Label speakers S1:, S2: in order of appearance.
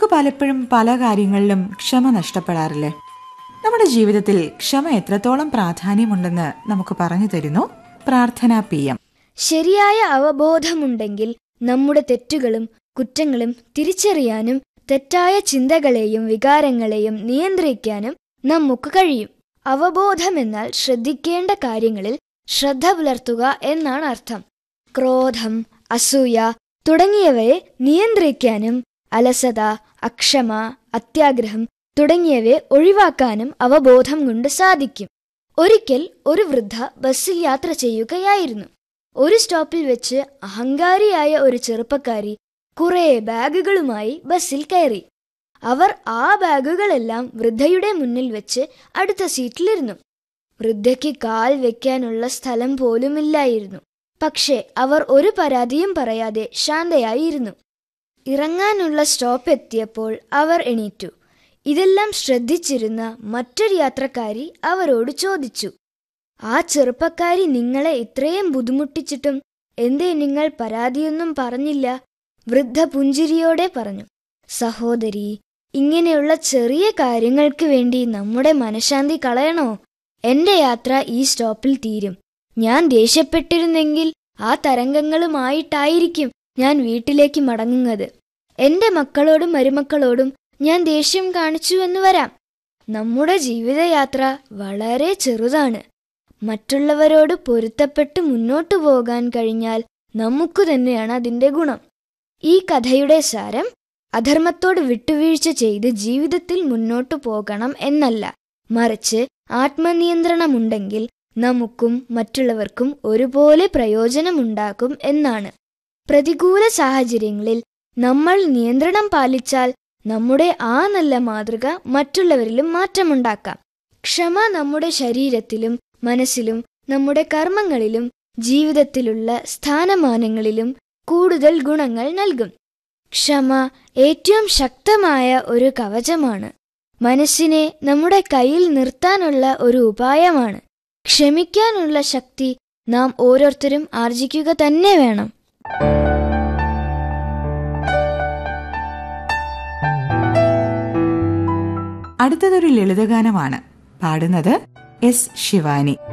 S1: നമുക്ക് പലപ്പോഴും പല കാര്യങ്ങളിലും ക്ഷമ നഷ്ടപ്പെടാറില്ലേ നമ്മുടെ ജീവിതത്തിൽ ക്ഷമ എത്രത്തോളം പ്രാധാന്യമുണ്ടെന്ന് നമുക്ക് പറഞ്ഞു തരുന്നു പ്രാർത്ഥന പി എം
S2: ശരിയായ അവബോധമുണ്ടെങ്കിൽ നമ്മുടെ തെറ്റുകളും കുറ്റങ്ങളും തിരിച്ചറിയാനും തെറ്റായ ചിന്തകളെയും വികാരങ്ങളെയും നിയന്ത്രിക്കാനും നമുക്ക് കഴിയും അവബോധമെന്നാൽ ശ്രദ്ധിക്കേണ്ട കാര്യങ്ങളിൽ ശ്രദ്ധ പുലർത്തുക എന്നാണ് അർത്ഥം ക്രോധം അസൂയ തുടങ്ങിയവയെ നിയന്ത്രിക്കാനും അലസത അക്ഷമ അത്യാഗ്രഹം തുടങ്ങിയവയെ ഒഴിവാക്കാനും അവബോധം കൊണ്ട് സാധിക്കും ഒരിക്കൽ ഒരു വൃദ്ധ ബസ്സിൽ യാത്ര ചെയ്യുകയായിരുന്നു ഒരു സ്റ്റോപ്പിൽ വെച്ച് അഹങ്കാരിയായ ഒരു ചെറുപ്പക്കാരി കുറെ ബാഗുകളുമായി ബസ്സിൽ കയറി അവർ ആ ബാഗുകളെല്ലാം വൃദ്ധയുടെ മുന്നിൽ വെച്ച് അടുത്ത സീറ്റിലിരുന്നു വൃദ്ധയ്ക്ക് കാൽ വെക്കാനുള്ള സ്ഥലം പോലുമില്ലായിരുന്നു പക്ഷേ അവർ ഒരു പരാതിയും പറയാതെ ശാന്തയായിരുന്നു ഇറങ്ങാനുള്ള സ്റ്റോപ്പ് എത്തിയപ്പോൾ അവർ എണീറ്റു ഇതെല്ലാം ശ്രദ്ധിച്ചിരുന്ന മറ്റൊരു യാത്രക്കാരി അവരോട് ചോദിച്ചു ആ ചെറുപ്പക്കാരി നിങ്ങളെ ഇത്രയും ബുദ്ധിമുട്ടിച്ചിട്ടും എന്തേ നിങ്ങൾ പരാതിയൊന്നും പറഞ്ഞില്ല വൃദ്ധ പുഞ്ചിരിയോടെ പറഞ്ഞു സഹോദരി ഇങ്ങനെയുള്ള ചെറിയ കാര്യങ്ങൾക്ക് വേണ്ടി നമ്മുടെ മനഃശാന്തി കളയണോ എന്റെ യാത്ര ഈ സ്റ്റോപ്പിൽ തീരും ഞാൻ ദേഷ്യപ്പെട്ടിരുന്നെങ്കിൽ ആ തരംഗങ്ങളുമായിട്ടായിരിക്കും ഞാൻ വീട്ടിലേക്ക് മടങ്ങുന്നത് എന്റെ മക്കളോടും മരുമക്കളോടും ഞാൻ ദേഷ്യം കാണിച്ചുവെന്ന് വരാം നമ്മുടെ ജീവിതയാത്ര വളരെ ചെറുതാണ് മറ്റുള്ളവരോട് പൊരുത്തപ്പെട്ട് മുന്നോട്ടു പോകാൻ കഴിഞ്ഞാൽ നമുക്ക് തന്നെയാണ് അതിന്റെ ഗുണം ഈ കഥയുടെ സാരം അധർമ്മത്തോട് വിട്ടുവീഴ്ച ചെയ്ത് ജീവിതത്തിൽ മുന്നോട്ടു പോകണം എന്നല്ല മറിച്ച് ആത്മനിയന്ത്രണമുണ്ടെങ്കിൽ നമുക്കും മറ്റുള്ളവർക്കും ഒരുപോലെ പ്രയോജനമുണ്ടാകും എന്നാണ് പ്രതികൂല സാഹചര്യങ്ങളിൽ നമ്മൾ നിയന്ത്രണം പാലിച്ചാൽ നമ്മുടെ ആ നല്ല മാതൃക മറ്റുള്ളവരിലും മാറ്റമുണ്ടാക്കാം ക്ഷമ നമ്മുടെ ശരീരത്തിലും മനസ്സിലും നമ്മുടെ കർമ്മങ്ങളിലും ജീവിതത്തിലുള്ള സ്ഥാനമാനങ്ങളിലും കൂടുതൽ ഗുണങ്ങൾ നൽകും ക്ഷമ ഏറ്റവും ശക്തമായ ഒരു കവചമാണ് മനസ്സിനെ നമ്മുടെ കയ്യിൽ നിർത്താനുള്ള ഒരു ഉപായമാണ് ക്ഷമിക്കാനുള്ള ശക്തി നാം ഓരോരുത്തരും ആർജിക്കുക തന്നെ വേണം
S1: അടുത്തതൊരു ലളിതഗാനമാണ് പാടുന്നത് എസ് ശിവാനി